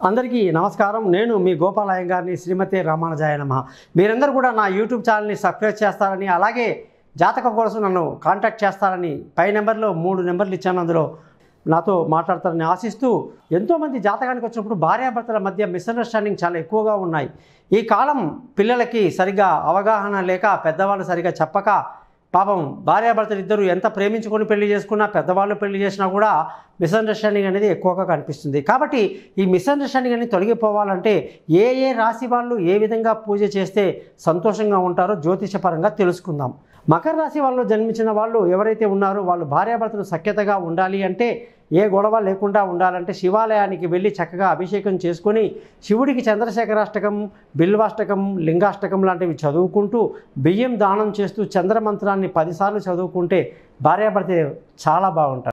అందరికీ నమస్కారం నేను మీ గోపాలయం గారిని శ్రీమతి రామానుజాయ నమ మీరందరూ కూడా నా యూట్యూబ్ ఛానల్ని సబ్స్క్రైబ్ చేస్తారని అలాగే జాతకం కోసం నన్ను కాంటాక్ట్ చేస్తారని పై నెంబర్లో మూడు నెంబర్లు ఇచ్చాను అందులో నాతో మాట్లాడతారని ఆశిస్తూ ఎంతోమంది జాతకానికి వచ్చినప్పుడు భార్యాభర్తల మధ్య మిస్అండర్స్టాండింగ్ చాలా ఎక్కువగా ఉన్నాయి ఈ కాలం పిల్లలకి సరిగా అవగాహన లేక పెద్దవాళ్ళు సరిగా చెప్పక పాపం భార్యాభర్తలు ఇద్దరు ఎంత ప్రేమించుకొని పెళ్లి చేసుకున్నా పెద్దవాళ్ళు పెళ్లి చేసినా కూడా మిస్అండర్స్టాండింగ్ అనేది ఎక్కువగా కనిపిస్తుంది కాబట్టి ఈ మిస్అండర్స్టాండింగ్ అనేది తొలగిపోవాలంటే ఏ ఏ రాశి వాళ్ళు ఏ విధంగా పూజ చేస్తే సంతోషంగా ఉంటారో జ్యోతిషపరంగా తెలుసుకుందాం మకర రాశి వాళ్ళు జన్మించిన వాళ్ళు ఎవరైతే ఉన్నారో వాళ్ళు భార్యాభర్తలు సఖ్యతగా ఉండాలి అంటే ఏ గొడవ లేకుండా ఉండాలంటే శివాలయానికి వెళ్ళి చక్కగా అభిషేకం చేసుకొని శివుడికి చంద్రశేఖరాష్టకం బిల్వాష్టకం లింగాష్టకం లాంటివి చదువుకుంటూ బియ్యం దానం చేస్తూ చంద్రమంత్రాన్ని పదిసార్లు చదువుకుంటే భార్యాభర్త చాలా బాగుంటారు